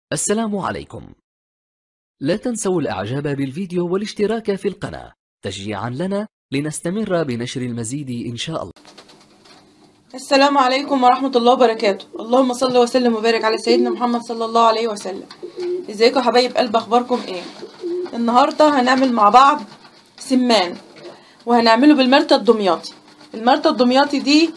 السلام عليكم لا تنسوا الاعجاب بالفيديو والاشتراك في القناة تشجيعا لنا لنستمر بنشر المزيد ان شاء الله السلام عليكم ورحمة الله وبركاته اللهم صل وسلم وبارك على سيدنا محمد صلى الله عليه وسلم ازيكم يا حبايب قلب اخباركم ايه النهاردة هنعمل مع بعض سمان وهنعمله بالمرتة الدمياطي المرتة الدمياطي دي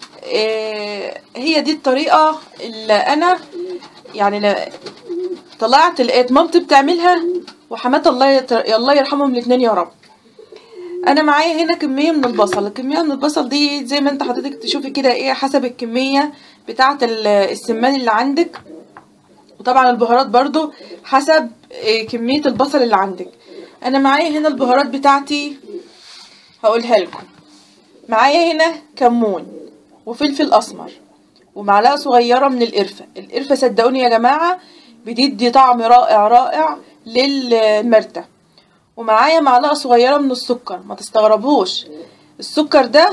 إيه هي دي الطريقة اللي انا يعني لا- طلعت لقيت مامتي بتعملها وحمات الله يت- الله يرحمهم الاتنين يا رب انا معايا هنا كميه من البصل الكميه من البصل دي زي ما انت حضرتك تشوفي كده ايه حسب الكميه بتاعه ال- السمان اللي عندك وطبعا البهارات برضو حسب إيه كميه البصل اللي عندك انا معايا هنا البهارات بتاعتي هقولها لكم معايا هنا كمون وفلفل اسمر ومعلقه صغيره من القرفه القرفه صدقوني يا جماعه بتدي طعم رائع رائع للمرتة ومعايا معلقه صغيره من السكر ما تستغربوش السكر ده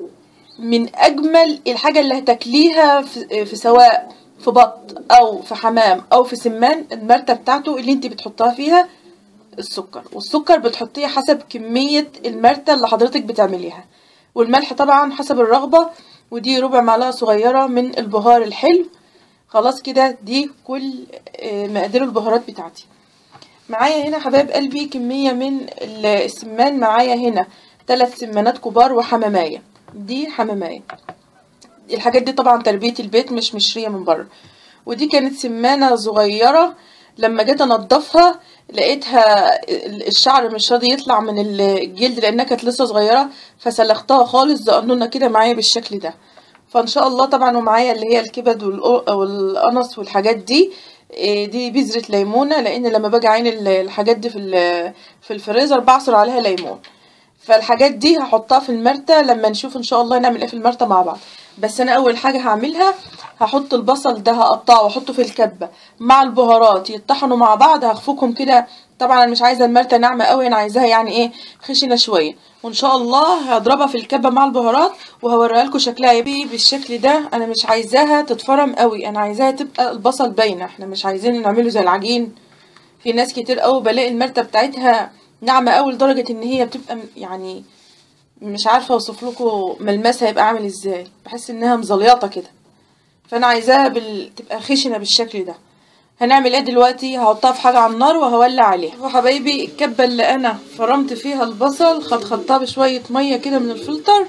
من اجمل الحاجه اللي هتاكليها في, في سواء في بط او في حمام او في سمان المرتة بتاعته اللي انت بتحطها فيها السكر والسكر بتحطيه حسب كمية المرتة اللي حضرتك بتعمليها والملح طبعا حسب الرغبة ودي ربع معلقة صغيرة من البهار الحلو خلاص كده دي كل آه، مقادير البهارات بتاعتي معايا هنا حبايب قلبي كمية من ال- السمان معايا هنا ثلاث سمانات كبار وحماماية دي حماماية الحاجات دي طبعا تربية البيت مش مشرية من بره ودي كانت سمانة صغيرة لما جيت انضفها لقيتها ال- الشعر مش راضي يطلع من ال- الجلد لانها كانت لسه صغيرة فسلختها خالص زقنونة كده معايا بالشكل ده فان شاء الله طبعا ومعايا اللي هي الكبد والق- والقنص والحاجات دي إيه دي بذرة ليمونة لان لما باجي اعين ال- الحاجات دي في ال- في الفريزر بعصر عليها ليمون فالحاجات دي هحطها في المرتة لما نشوف ان شاء الله نعمل ايه في المرتة مع بعض بس انا اول حاجة هعملها هحط البصل ده هقطعه واحطه في الكبة مع البهارات يطحنوا مع بعض هخفقهم كده طبعا انا مش عايزة المرتة ناعمة قوي انا عايزاها يعني ايه خشنة شوية وان شاء الله هضربها في الكبة مع البهارات وهوريها لكم شكلها يبقى بالشكل ده انا مش عايزاها تتفرم قوي انا عايزاها تبقى البصل باينة احنا مش عايزين نعمله زي العجين في ناس كتير قوي بلاقي المرتة بتاعتها ناعمة قوي لدرجة ان هي بتبقى م- يعني مش عارفة اوصف لكم ملمسها يبقى عامل ازاي بحس انها مزليطة كده فانا عايزاها بال... تبقى خشنة بالشكل ده هنعمل ايه دلوقتي هحطها في حاجة على النار وهولع عليها شوفوا حبايبي الكبة اللي انا فرمت فيها البصل خدخدتها بشوية مية كده من الفلتر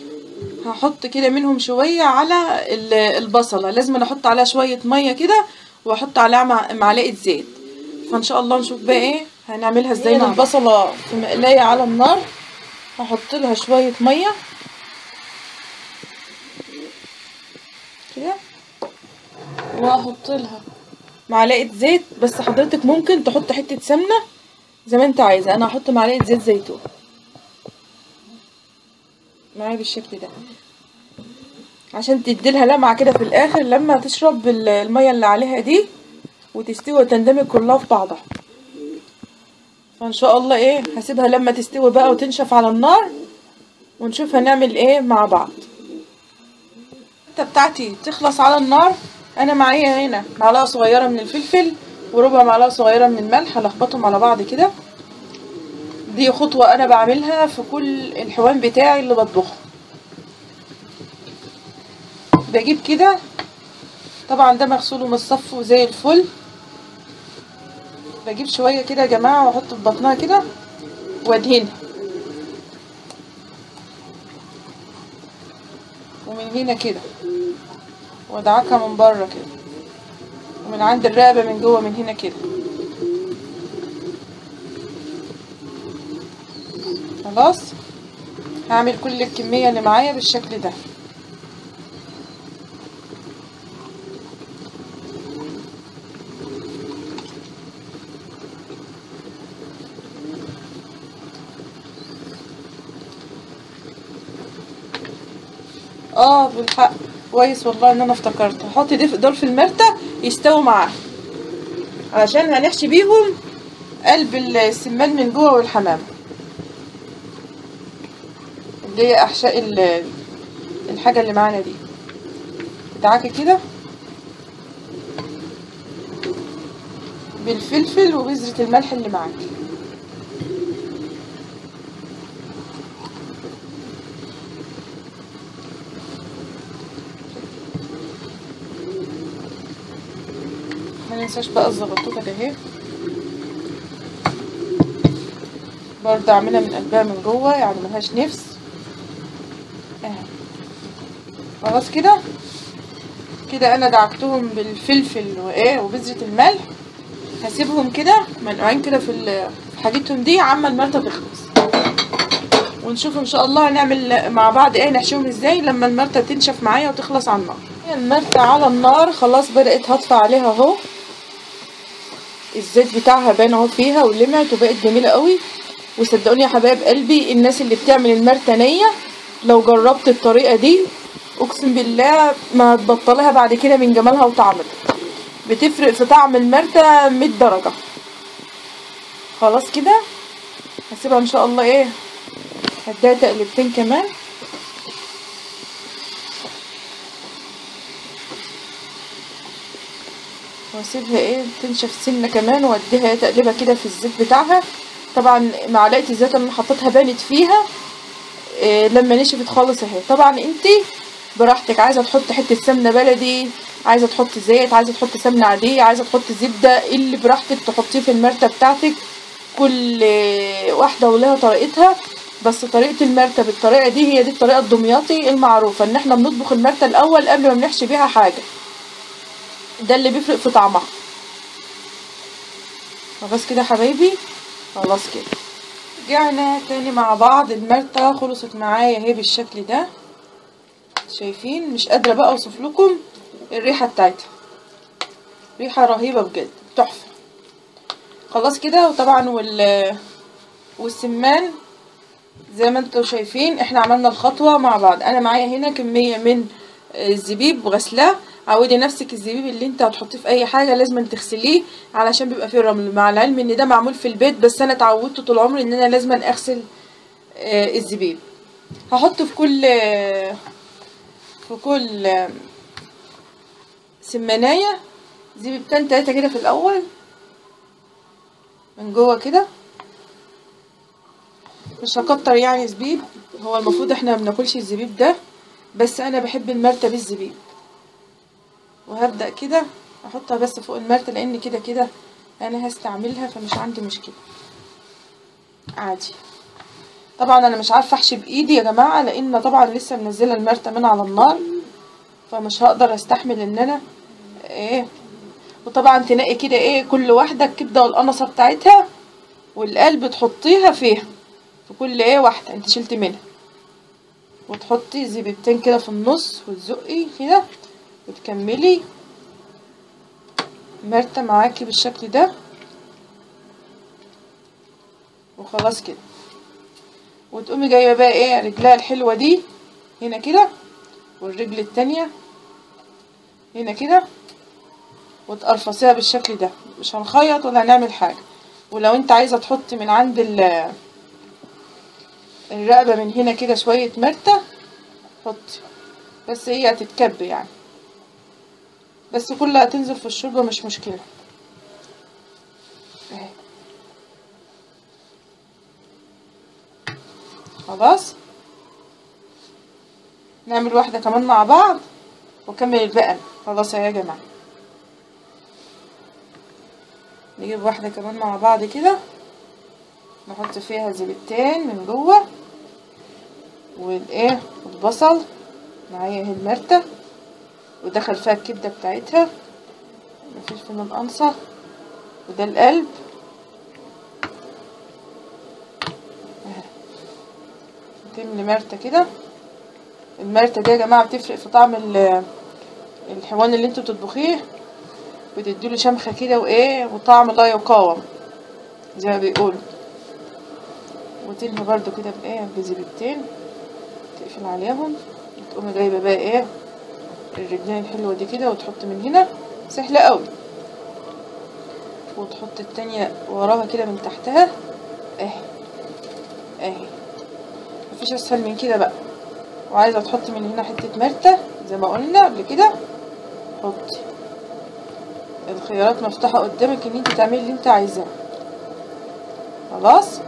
هحط كده منهم شوية على ال- البصلة لازم أنا احط عليها شوية مية كده واحط عليها مع- معلقة زيت فان شاء الله نشوف بقى ايه هنعملها ازاي مع البصلة في مقلاية على النار هحط لها شوية مية كده وهحط لها معلقة زيت بس حضرتك ممكن تحط حتة سمنة زي ما انت عايزة انا هحط معلقة زيت زيتون معايا بالشكل ده عشان تديلها لمعة كده في الاخر لما تشرب ال- المية اللي عليها دي وتستوي وتندمج كلها في بعضها فان شاء الله ايه هسيبها لما تستوي بقى وتنشف على النار ونشوف هنعمل ايه مع بعض الحته بتاعتي تخلص على النار انا معايا هنا معلقه صغيره من الفلفل وربع معلقه صغيره من الملح هلخبطهم على بعض كده دي خطوه انا بعملها في كل الحوان بتاعي اللي بطبخه بجيب كده طبعا ده مغسول ومتصفي وزي الفل بجيب شويه كده يا جماعه واحط في بطنها كده وادهنها ومن هنا كده وادعكها من بره كده ومن عند الرقبة من جوه من هنا كده خلاص هعمل كل الكمية اللي معايا بالشكل ده اه بالحق كويس والله ان انا افتكرت هحط دي دول في المرتة يستووا معاها علشان هنحشي بيهم قلب السمان من جوه والحمام اللي هي احشاء ال- الحاجة اللي معانا دي دعاكي كده بالفلفل وبذرة الملح اللي معاكي ما ننساش بقى الزغطوطة اهي برضه اعملها من قلبها من جوه يعني ملهاش نفس اهي خلاص كده كده انا دعكتهم بالفلفل وايه وبذرة الملح هسيبهم كده منقوعين كده في ال- في حاجتهم دي عما المرتة تخلص ونشوف ان شاء الله هنعمل مع بعض ايه نحشيهم ازاي لما المرتة تنشف معايا وتخلص على النار المرتة على النار خلاص بدأت هطفى عليها اهو الزيت بتاعها بان اهو فيها ولمعت وبقت جميلة قوي وصدقوني يا حبايب قلبي الناس اللي بتعمل المرتة نية لو جربت الطريقة دي اقسم بالله ما تبطلها بعد كده من جمالها وطعمها بتفرق في طعم المرتة 100 درجة خلاص كده هسيبها ان شاء الله ايه هديها تقلبتين كمان واسيبها ايه تنشف سنه كمان واديها تقلبها كده في الزيت بتاعها طبعا معلقه الزيت اللي انا حطيتها بانت فيها إيه لما نشفت خالص اهي طبعا انتي براحتك عايزه تحطي حته سمنه بلدي عايزه تحطي زيت عايزه تحطي سمنه عاديه عايزه تحطي زبده اللي براحتك تحطيه في المرته بتاعتك كل واحده ولها طريقتها بس طريقه المرته بالطريقه دي هي دي الطريقه الدمياطي المعروفه ان احنا بنطبخ المرته الاول قبل ما بنحشي بيها حاجه ده اللي بيفرق في طعمها خلاص كده يا حبايبي خلاص كده رجعنا تاني مع بعض المرتة خلصت معايا اهي بالشكل ده شايفين مش قادرة بقى اوصف لكم الريحة بتاعتها ريحة رهيبة بجد تحفة خلاص كده وطبعا وال والسمان زي ما انتم شايفين احنا عملنا الخطوة مع بعض انا معايا هنا كمية من الزبيب غسلاه عودي نفسك الزبيب اللي انت هتحطيه في اي حاجه لازم تغسليه علشان بيبقى فيه رمل مع العلم ان ده معمول في البيت بس انا اتعودت طول عمري ان انا لازم اغسل آه، الزبيب هحط في كل آه، في كل آه، سمانية زبيبتين تلاتة كده في الاول من جوه كده مش هكتر يعني زبيب هو المفروض احنا ما بناكلش الزبيب ده بس انا بحب المرتة بالزبيب وهبدأ كده احطها بس فوق المرتة لان كده كده انا هستعملها فمش عندي مشكلة عادي طبعا انا مش عارفة احشي بايدي يا جماعة لان طبعا لسه منزلة المرتة من على النار فمش هقدر استحمل ان انا ايه وطبعا تنقي كده ايه كل واحدة الكبدة والقنصة بتاعتها والقلب تحطيها فيها في كل ايه واحدة انت شلت منها وتحطي زبيبتين كده في النص وتزقي كده وتكملي مرتة معاكي بالشكل ده وخلاص كده وتقومي جايبه بقى ايه رجلها الحلوه دي هنا كده والرجل التانية هنا كده وتقرفصيها بالشكل ده مش هنخيط ولا هنعمل حاجه ولو انت عايزه تحطي من عند ال الرقبه من هنا كده شويه مرتة حطي بس هي هتتكب يعني بس كلها تنزل في الشوربة مش مشكلة اهي. خلاص نعمل واحدة كمان مع بعض وكمل الباقي خلاص يا جماعة نجيب واحدة كمان مع بعض كده نحط فيها زبيبتين من جوه والايه والبصل معايا اهي المرتة ودخل فيها الكبدة بتاعتها مفيش فينا القنصة وده القلب اهي. تملي مرتة كده المرتة دي يا جماعة بتفرق في طعم ال- الحيوان اللي انتوا بتطبخيه بتديله شمخة كده وايه وطعم لا يقاوم زي ما بيقولوا وتنهي برضو كده بايه بزبيبتين تقفل عليهم وتقومي جايبة بقى ايه الرجلين الحلوة دي كده وتحط من هنا سهلة قوي وتحط التانية وراها كده من تحتها اهي اهي مفيش اسهل من كده بقى وعايزة تحطي من هنا حتة مرتة زي ما قلنا قبل كده حطي الخيارات مفتوحة قدامك ان انت تعملي اللي انت عايزاه خلاص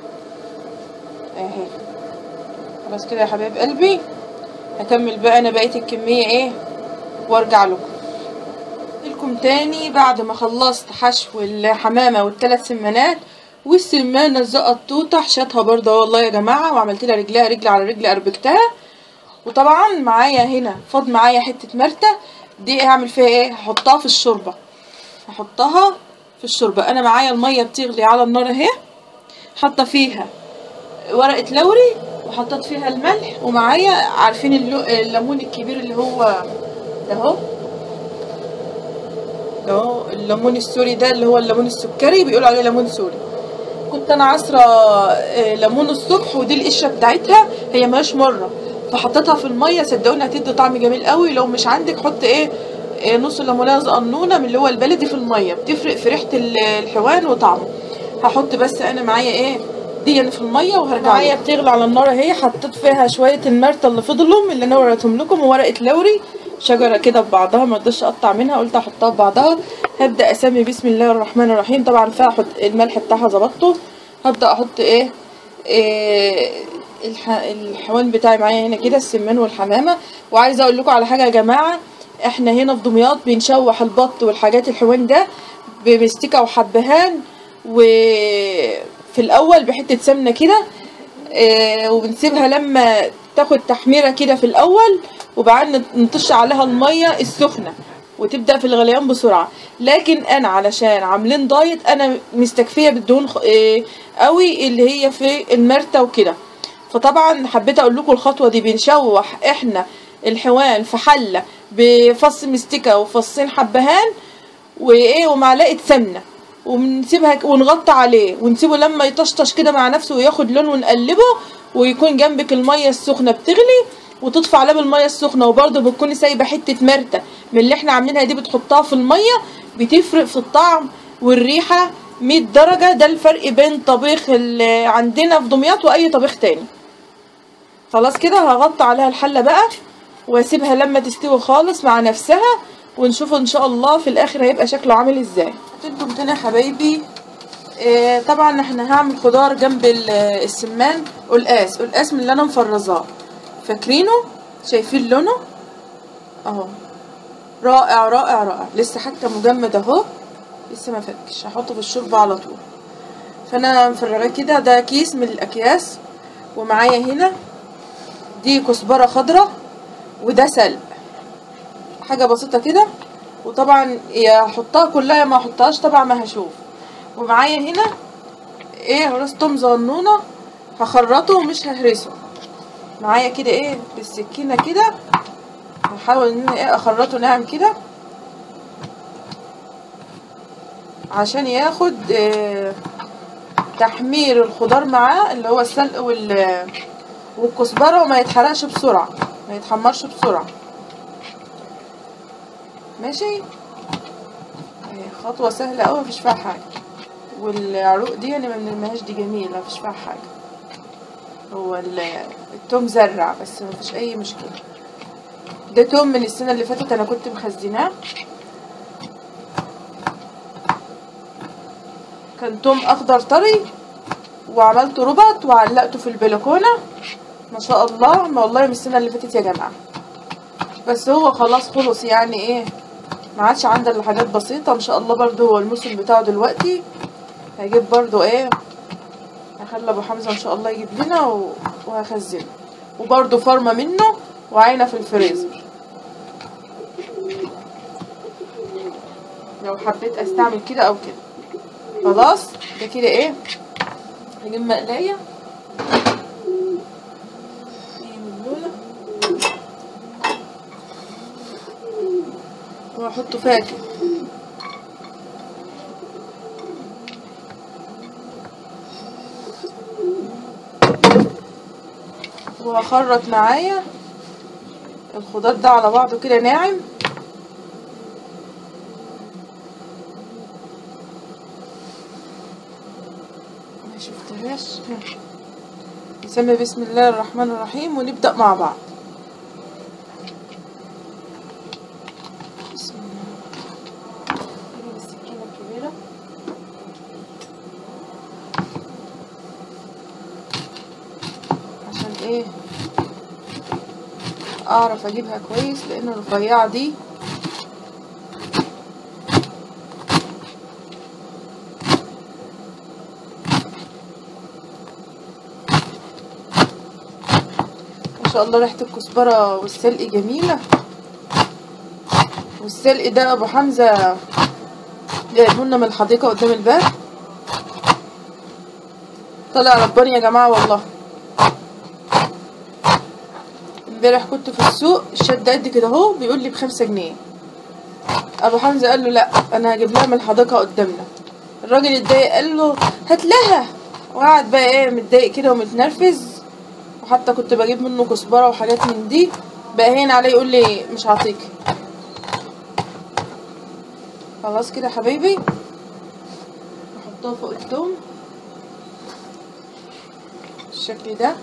اهي خلاص كده يا حبايب قلبي هكمل بقى انا بقية الكمية ايه وارجع لكم لكم تاني بعد ما خلصت حشو الحمامة والثلاث سمانات والسمانة الزقطوطة حشتها برضه والله يا جماعة وعملت لها رجلها رجل على رجل اربكتها وطبعا معايا هنا فاض معايا حتة مرتة دي هعمل فيها ايه هحطها في الشوربة هحطها في الشوربة انا معايا المية بتغلي على النار اهي حاطة فيها ورقة لوري وحطيت فيها الملح ومعايا عارفين اللو... الليمون الكبير اللي هو ده اهو ده اهو الليمون السوري ده اللي هو الليمون السكري بيقولوا عليه ليمون سوري كنت انا عصرة آه، ليمون الصبح ودي القشرة بتاعتها هي ماهيش مرة فحطيتها في المية صدقوني هتدي طعم جميل قوي لو مش عندك حط ايه آه، نص ليمونية صغنونة من اللي هو البلدي في المية بتفرق في ريحة ال- الحوان وطعمه هحط بس انا معايا ايه دي في الميه وهرجع معايا بتغلي على النار اهي حطيت فيها شويه المرتة اللي فضلوا اللي انا وريتهم لكم وورقه لوري شجره كده ببعضها ما رضيتش اقطع منها قلت احطها ببعضها هبدا اسمي بسم الله الرحمن الرحيم طبعا فيها احط الملح بتاعها ظبطته هبدا احط ايه, إيه الح... الحيوان بتاعي معايا هنا كده السمان والحمامه وعايزه اقول لكم على حاجه يا جماعه احنا هنا في دمياط بنشوح البط والحاجات الحيوان ده بمستكه وحبهان وفي الاول بحته سمنه كده آه، وبنسيبها لما تاخد تحميره كده في الاول وبعدين نطش عليها الميه السخنه وتبدا في الغليان بسرعه لكن انا علشان عاملين دايت انا مستكفيه بالدهون خ- آه، قوي اللي هي في المرتة وكده فطبعا حبيت اقول لكم الخطوه دي بنشوح احنا الحوان في حله بفص مستكه وفصين حبهان وايه ومعلقه سمنه ونسيبها ك- ونغطي عليه ونسيبه لما يطشطش كده مع نفسه وياخد لون ونقلبه ويكون جنبك الميه السخنه بتغلي وتطفي عليه بالميه السخنه وبرده بتكوني سايبه حته مرته من اللي احنا عاملينها دي بتحطها في الميه بتفرق في الطعم والريحه 100 درجه ده الفرق بين طبيخ اللي عندنا في دمياط واي طبيخ تاني خلاص كده هغطي عليها الحله بقى واسيبها لما تستوي خالص مع نفسها ونشوف ان شاء الله في الاخر هيبقى شكله عامل ازاي انتم تاني يا حبايبي آه طبعا احنا هعمل خضار جنب ال- السمان قلقاس قلقاس من اللي انا مفرزاه فاكرينه شايفين لونه اهو رائع رائع رائع لسه حتى مجمد اهو لسه ما فكش هحطه في الشوربه على طول فانا مفرغاه كده ده كيس من الاكياس ومعايا هنا دي كزبره خضراء وده سلق حاجه بسيطه كده وطبعا يا احطها كلها يا ما احطهاش طبعا ما هشوف ومعايا هنا ايه راس توم صغنونه هخرطه ومش ههرسه معايا كده ايه بالسكينه كده هحاول ان انا ايه اخرطه ناعم كده عشان ياخد آه، تحمير الخضار معاه اللي هو السلق وال والكزبره وما يتحرقش بسرعه ما يتحمرش بسرعه ماشي اهي خطوه سهله قوي مفيش فيها حاجه والعروق دي انا ما بنرميهاش دي جميله مفيش فيها حاجه هو ال- التوم زرع بس مفيش اي مشكله ده توم من السنه اللي فاتت انا كنت مخزناه كان توم اخضر طري وعملته ربط وعلقته في البلكونه ما شاء الله ما والله من السنه اللي فاتت يا جماعه بس هو خلاص خلص يعني ايه ما عادش عندنا الا حاجات بسيطه ان شاء الله برضو هو الموسم بتاعه دلوقتي هجيب برضو ايه هخلي ابو حمزه ان شاء الله يجيب لنا و- وهخزنه وبرضو فرمه منه وعينه في الفريزر لو حبيت استعمل كده او كده خلاص ده كده ايه هجيب مقلايه هي مبلوله واحطه فيها كده وهخرط معايا الخضار ده على بعضه كده ناعم ما شفتهاش نسمي بسم الله الرحمن الرحيم ونبدأ مع بعض بسم الله ايه اعرف اجيبها كويس لان الرفيعة دي ما شاء الله ريحة الكزبرة والسلق جميلة والسلق ده ابو حمزة جايبهولنا من الحديقة قدام الباب طلع رباني يا جماعة والله امبارح كنت في السوق الشد قد كده اهو بيقول لي بخمسة جنيه ابو حمزة قال له لا انا هجيب لها من الحديقة قدامنا الراجل اتضايق قال له هات لها وقعد بقى ايه متضايق كده ومتنرفز وحتى كنت بجيب منه كزبرة وحاجات من دي بقى هين عليه يقول لي مش هعطيك خلاص كده يا حبايبي نحطها فوق التوم بالشكل ده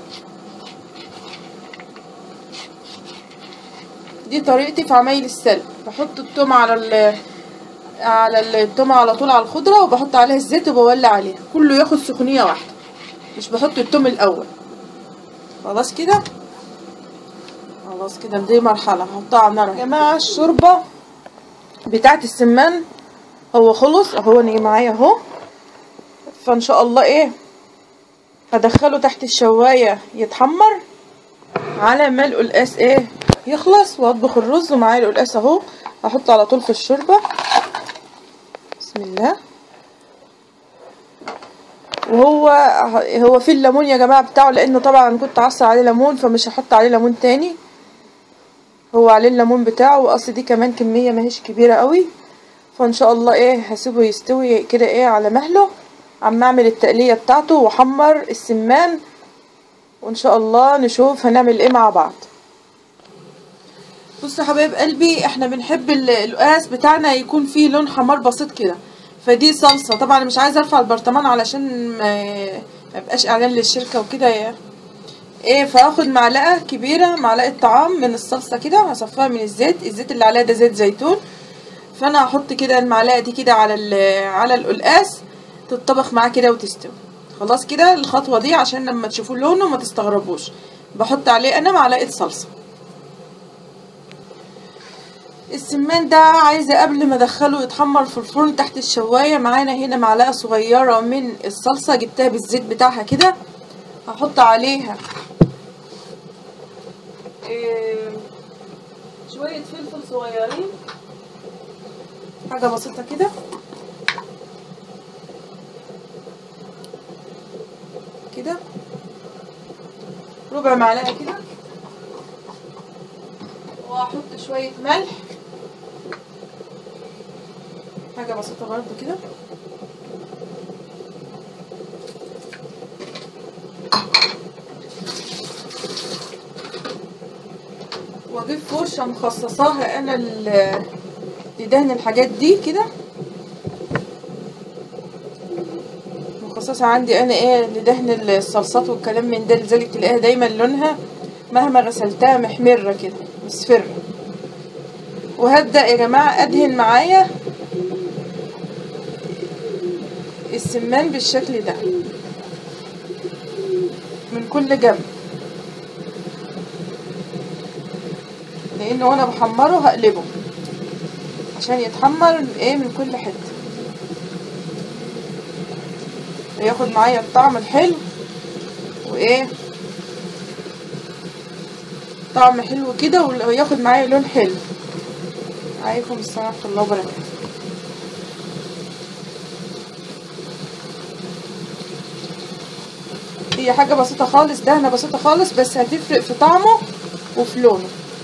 دي طريقتي في عمايل السلق بحط التوم على ال على التوم على طول على الخضرة وبحط عليها الزيت وبولع عليها كله ياخد سخونية واحدة مش بحط التوم الأول خلاص كده خلاص كده دي مرحلة هحطها على النار يا جماعة الشوربة بتاعت السمان هو خلص اهو نيجي معايا اهو فان شاء الله ايه هدخله تحت الشواية يتحمر على ما القلقاس ايه يخلص واطبخ الرز ومعايا القلقاس اهو احطه على طول في الشوربة بسم الله وهو هو في الليمون يا جماعة بتاعه لان طبعا كنت عصر عليه ليمون فمش هحط عليه ليمون تاني هو عليه الليمون بتاعه واصل دي كمان كمية ماهيش كبيرة قوي فان شاء الله ايه هسيبه يستوي كده ايه على مهله عم اعمل التقلية بتاعته واحمر السمان وان شاء الله نشوف هنعمل ايه مع بعض بصوا يا حبايب قلبي احنا بنحب القلقاس بتاعنا يكون فيه لون حمار بسيط كده فدي صلصة طبعا مش عايزة ارفع البرطمان علشان ما يبقاش اعلان للشركة وكده ايه فاخد معلقة كبيرة معلقة طعام من الصلصة كده هصفيها من الزيت الزيت اللي عليها ده زيت زيتون فانا هحط كده المعلقة دي كده على على القلقاس تتطبخ معاه كده وتستوي خلاص كده الخطوة دي عشان لما تشوفوا لونه ما تستغربوش بحط عليه انا معلقة صلصة السمان ده عايزة قبل ما ادخله يتحمر في الفرن تحت الشواية معانا هنا معلقة صغيرة من الصلصة جبتها بالزيت بتاعها كده هحط عليها إيه شوية فلفل صغيرين حاجة بسيطة كده كده ربع معلقة كده وهحط شوية ملح حاجة بسيطة برضو كده واجيب فرشة مخصصاها انا لدهن الحاجات دي كده مخصصة عندي انا ايه لدهن الصلصات والكلام من ده لذلك تلاقيها دايما لونها مهما غسلتها محمرة كده مصفرة وهبدأ يا جماعة ادهن معايا السمان بالشكل ده من كل جنب لان وانا بحمره هقلبه عشان يتحمر ايه من كل حته وياخد معايا الطعم الحلو وايه طعم حلو كده وياخد معايا لون حلو عليكم السلام ورحمه الله وبركاته هي حاجه بسيطه خالص دهنه بسيطه خالص بس هتفرق في طعمه وفي لونه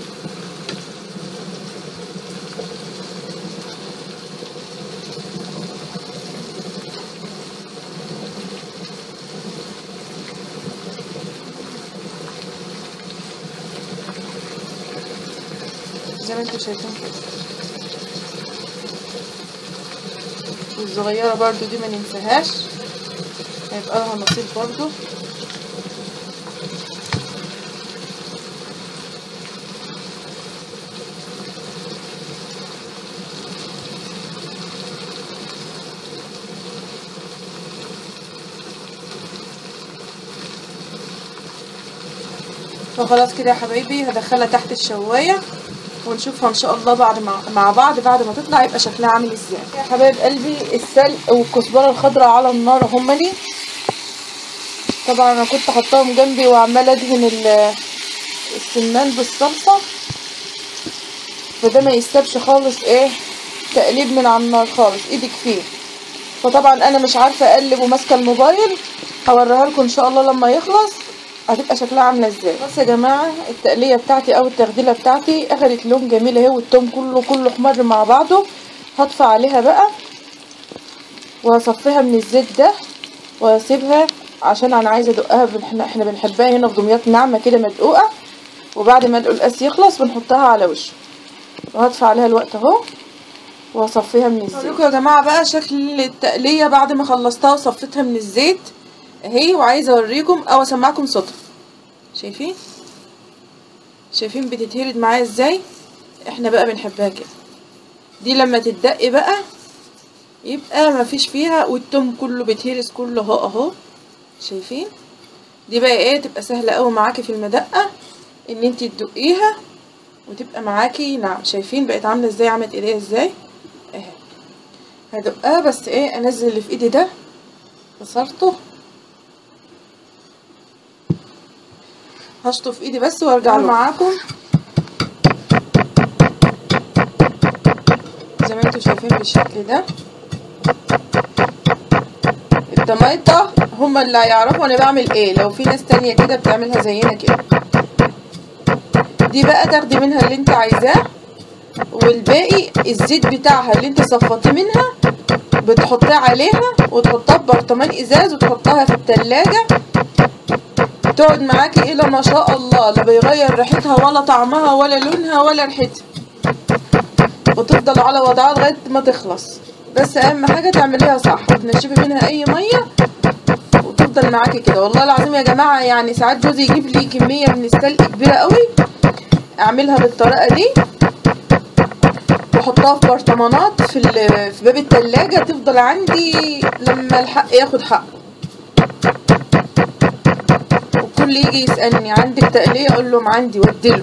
زي ما انتم شايفين كده والصغيرة برضو دي ما ننساهاش هيبقى لها نصيب برضو فخلاص كده يا حبايبي هدخلها تحت الشوايه ونشوفها ان شاء الله بعد مع, مع بعض بعد ما تطلع يبقى شكلها عامل ازاي يا حبايب قلبي السلق والكزبره الخضراء على النار هما لي طبعا انا كنت حطاهم جنبي وعماله ادهن ال- السمان بالصلصه فده ما يستبش خالص ايه تقليب من على النار خالص ايدك فيه فطبعا انا مش عارفه اقلب وماسكه الموبايل هوريها لكم ان شاء الله لما يخلص هتبقى شكلها عامله ازاي بس يا جماعه التقليه بتاعتي او التخديله بتاعتي اخدت لون جميل اهي والتوم كله كله احمر مع بعضه هطفي عليها بقى وهصفيها من الزيت ده واسيبها عشان انا عايزه ادقها بن- احنا احنا بنحبها هنا في دمياط ناعمه كده مدقوقه وبعد ما القلقاس يخلص بنحطها على وشه وهطفي عليها الوقت اهو واصفيها من الزيت اوريكم يا جماعه بقى شكل التقليه بعد ما خلصتها وصفيتها من الزيت اهي وعايزه اوريكم او اسمعكم صوتها شايفين شايفين بتتهرد معايا ازاي احنا بقى بنحبها كده دي لما تدق بقى يبقى مفيش فيها والتوم كله بيتهرس كله اهو اهو شايفين دي بقى ايه تبقى سهله قوي معاكي في المدقه ان انت تدقيها وتبقى معاكي نعم شايفين بقت عامله ازاي عملت ايديها ازاي اهي هدقها بس ايه انزل اللي في ايدي ده كسرته هشطه في ايدي بس وارجع له معاكم زي ما انتم شايفين بالشكل ده الطماطة هما اللي هيعرفوا انا بعمل ايه لو في ناس تانية كده بتعملها زينا كده دي بقى تاخدي منها اللي انت عايزاه والباقي الزيت بتاعها اللي انت صفطيه منها بتحطيه عليها وتحطها ببرطمان ازاز وتحطها في التلاجة تقعد معاكي الى ما شاء الله لا بيغير ريحتها ولا طعمها ولا لونها ولا ريحتها وتفضل على وضعها لغايه ما تخلص بس اهم حاجه تعمليها صح وتنشفي منها اي ميه وتفضل معاكي كده والله العظيم يا جماعه يعني ساعات جوزي يجيب لي كميه من السلق كبيره قوي اعملها بالطريقه دي واحطها في برطمانات في ال- في باب التلاجة تفضل عندي لما الحق ياخد حقه والكل يجي يسألني عندك تقلية اقول لهم عندي وديلهم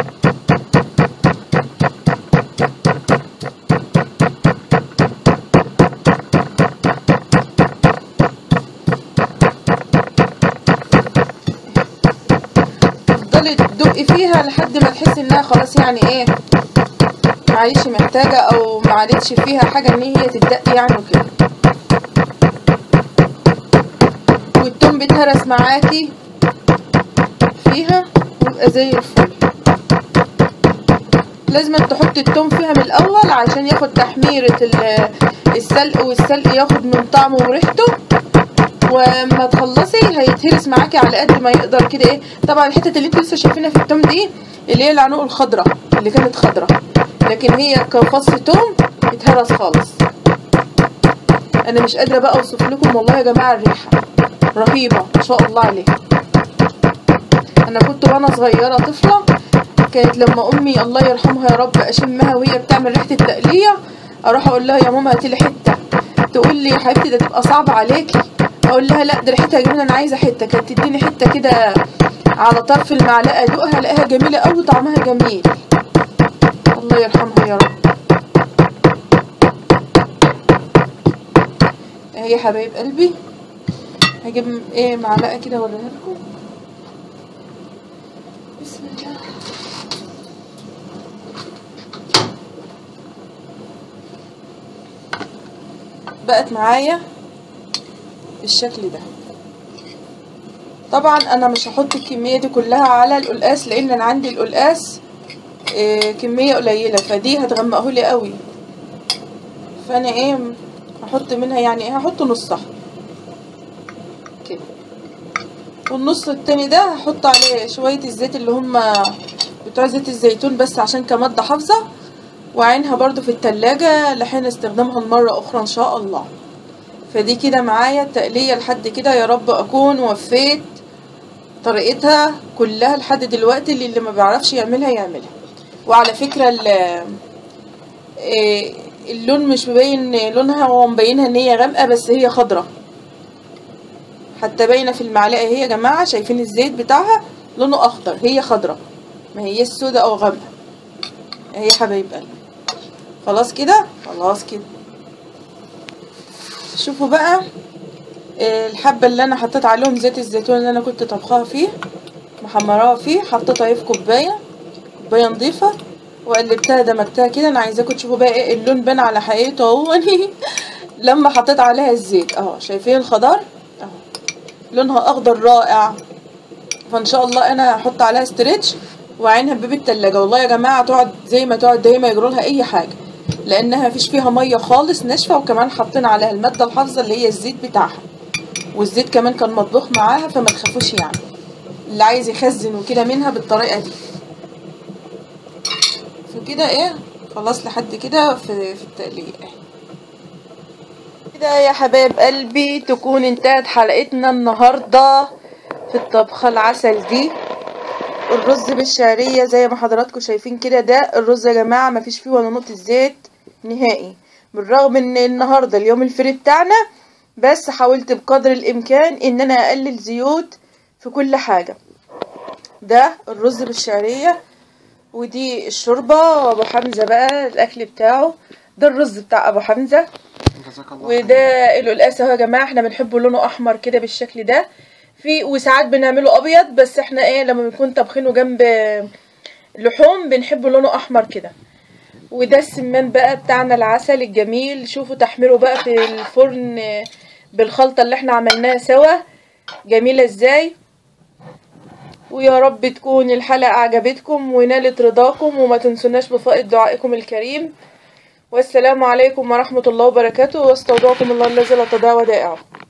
تفضلي تدقي فيها لحد ما تحسي انها خلاص يعني ايه معلش محتاجة او معلتش فيها حاجة ان هي تدق يعني وكده والتوم بيتهرس معاكي فيها ويبقى زي الفل لازم تحطي التوم فيها من الاول عشان ياخد تحميرة ال- السلق والسلق ياخد من طعمه وريحته وما تخلصي هيتهرس معاكي على قد ما يقدر كده ايه طبعا الحتت اللي انتوا لسه شايفينها في التوم دي اللي هي العنق الخضراء اللي كانت خضراء لكن هي كفص توم اتهرس خالص انا مش قادره بقى اوصف لكم والله يا جماعه الريحه رهيبه ما شاء الله عليها انا كنت وانا صغيره طفله كانت لما امي الله يرحمها يا رب اشمها وهي بتعمل ريحه التقليه اروح اقول لها يا ماما هاتي لي حته تقول لي يا حبيبتي ده تبقى صعبه عليكي اقول لها لا ده ريحتها جميله انا عايزه حته كانت تديني حته كده على طرف المعلقه ادوقها الاقيها جميله قوي طعمها جميل الله يرحمها يا رب اهي يا حبايب قلبي هجيب ايه معلقه كده اوريها لكم بسم الله بقت معايا بالشكل ده طبعا انا مش هحط الكميه دي كلها على القلقاس لان انا عندي القلقاس إيه كميه قليله فدي هتغمقه لي قوي فانا ايه هحط منها يعني ايه هحط نصها كده والنص التاني ده هحط عليه شويه الزيت اللي هم بتوع زيت الزيتون بس عشان كمادة حافظة وعينها برضو في التلاجة لحين استخدامها مرة أخرى إن شاء الله فدي كده معايا التقلية لحد كده يا رب أكون وفيت طريقتها كلها لحد دلوقتي اللي, اللي ما بيعرفش يعملها يعملها وعلى فكرة ال- إيه، اللون مش مبين لونها هو مبينها ان هي غامقة بس هي خضرة حتى باينة في المعلقة اهي يا جماعة شايفين الزيت بتاعها لونه اخضر هي خضرة ما هي سودة او غامقة اهي يا حبايب قلبي خلاص كده خلاص كده شوفوا بقى آه، الحبة اللي انا حطيت عليهم زيت الزيتون اللي انا كنت طبخاها فيه محمراها فيه حطيتها اهي في كوباية كوباية نظيفة وقلبتها دمجتها كده انا عايزاكم تشوفوا بقى ايه اللون بان على حقيقته اهو لما حطيت عليها الزيت اهو شايفين الخضار اهو لونها اخضر رائع فان شاء الله انا هحط عليها ستريتش وعينها باب التلاجة والله يا جماعة تقعد زي ما تقعد دايما يجروا لها اي حاجة لانها مفيش فيها مية خالص ناشفة وكمان حاطين عليها المادة الحافظة اللي هي الزيت بتاعها والزيت كمان كان مطبوخ معاها فما تخافوش يعني اللي عايز يخزن وكده منها بالطريقة دي فكده ايه خلاص لحد كده في, في التقلية كده يا حبايب قلبي تكون انتهت حلقتنا النهاردة في الطبخة العسل دي الرز بالشعرية زي ما حضراتكم شايفين كده ده الرز يا جماعة مفيش فيه ولا نقطة زيت نهائي بالرغم ان النهاردة اليوم الفري بتاعنا بس حاولت بقدر الامكان ان انا اقلل زيوت في كل حاجة ده الرز بالشعرية ودي الشوربة وابو حمزة بقى الاكل بتاعه ده الرز بتاع ابو حمزة جزاك الله وده القلقاس اهو يا جماعه احنا بنحبه لونه احمر كده بالشكل ده في وساعات بنعمله ابيض بس احنا ايه لما بنكون طابخينه جنب لحوم بنحبه لونه احمر كده وده السمان بقى بتاعنا العسل الجميل شوفوا تحميره بقى في الفرن بالخلطه اللي احنا عملناها سوا جميله ازاي ويا رب تكون الحلقه عجبتكم ونالت رضاكم وما تنسوناش بفائض دعائكم الكريم والسلام عليكم ورحمة الله وبركاته واستودعكم الله الذي لا تضيع ودائعه